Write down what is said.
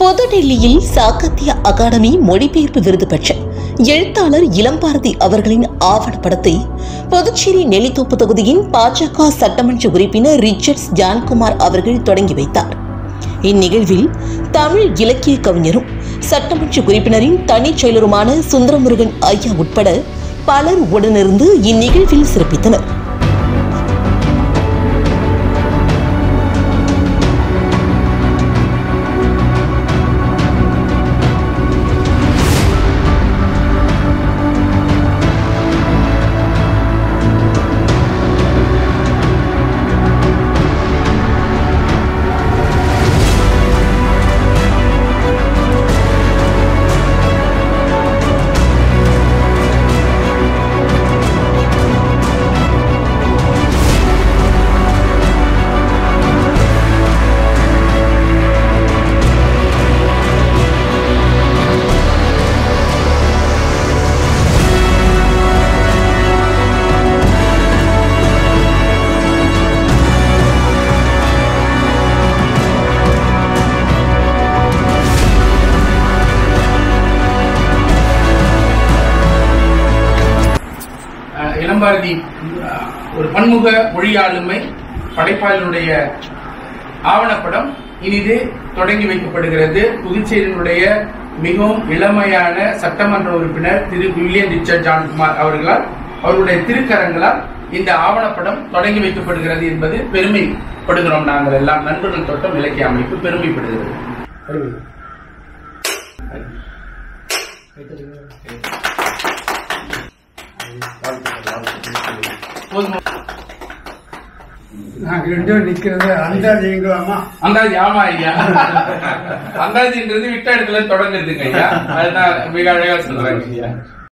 புதுடில்லியில் சாகித்ய அகாடமி மொழிபெயர்ப்பு விருது பெற்ற எழுத்தாளர் இளம்பாரதி அவர்களின் ஆவணப்படத்தை புதுச்சேரி நெல்லித்தோப்பு தொகுதியின் பாஜக சட்டமன்ற உறுப்பினர் ரிச்சர்ட்ஸ் ஜான்குமார் அவர்கள் தொடங்கி வைத்தார் இந்நிகழ்வில் தமிழ் இலக்கிய கவிஞரும் சட்டமன்ற உறுப்பினரின் தனிச் செயலருமான சுந்தரமுருகன் ஐயா உட்பட பலர் உடனிருந்து இந்நிகழ்வில் சிறப்பித்தனர் அஹ் இளம்பாரதி அஹ், ஒரு பன்முக மொழி ஆளுமை படைப்பாளனுடைய ஆவணப்படம் இனிது தொடங்கி வைக்கப்படுகிறது புதுச்சேரியினுடைய மிகவும் இளமையான சட்டமன்ற உறுப்பினர் திரு வில்லியம் ரிச்சர்ட் ஜான்குமார் அவர்களால் அவருடைய திருக்கரங்களால் இந்த ஆவணப்படம் தொடங்கி வைக்கப்படுகிறது என்பது பெருமைப்படுகிறோம் நாங்கள் எல்லாம் நண்பர்கள் தோட்டம் இலக்கிய அமைப்பு பெருமைப்படுகிறது போதுமா? நாங்க ரெண்டும் நிக்கிறது அந்தாதி எங்களாமா அந்தாதி ஆமா ஐயா அந்தாதின்றது விட்ட இடத்துல தொடங்குறதுங்க ஐயா அதுதான் மிக அழகா சொல்றாங்க ஐயா